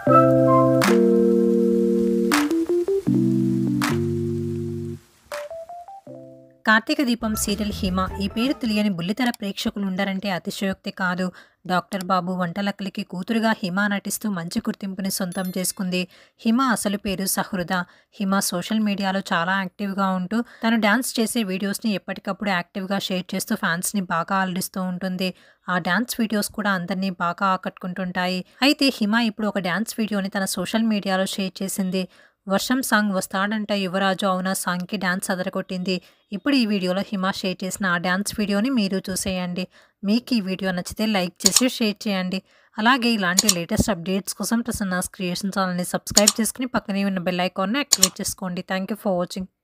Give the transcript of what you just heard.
కార్తీక దీపం సీరియల్ హిమ ఈ పేరు తెలియని బుల్లితెర ప్రేక్షకులు ఉండరంటే అతిశయోక్తి కాదు డాక్టర్ బాబు వంటలక్కలికి కూతురుగా హిమ నటిస్తూ మంచి గుర్తింపుని సొంతం చేసుకుంది హిమ అసలు పేరు సహృద హిమ సోషల్ మీడియాలో చాలా యాక్టివ్గా ఉంటూ తను డ్యాన్స్ చేసే వీడియోస్ని ఎప్పటికప్పుడు యాక్టివ్గా షేర్ చేస్తూ ఫ్యాన్స్ని బాగా అల్లిస్తూ ఉంటుంది ఆ డ్యాన్స్ వీడియోస్ కూడా అందరినీ బాగా ఆకట్టుకుంటుంటాయి అయితే హిమ ఇప్పుడు ఒక డ్యాన్స్ వీడియోని తన సోషల్ మీడియాలో షేర్ చేసింది వర్షం సాంగ్ వస్తాడంట యువరాజు అవునా సాంగ్కి డ్యాన్స్ అదరగొట్టింది ఇప్పుడు ఈ వీడియోలో హిమ షేర్ చేసిన ఆ డ్యాన్స్ వీడియోని మీరు చూసేయండి మీకు ఈ వీడియో నచ్చితే లైక్ చేసి షేర్ చేయండి అలాగే ఇలాంటి లేటెస్ట్ అప్డేట్స్ కోసం ప్రసన్నాస్ క్రియేషన్ ఛానల్ని సబ్స్క్రైబ్ చేసుకుని పక్కనే ఉన్న బెల్ ఐకాన్ని యాక్టివేట్ చేసుకోండి థ్యాంక్ యూ ఫర్ వాచింగ్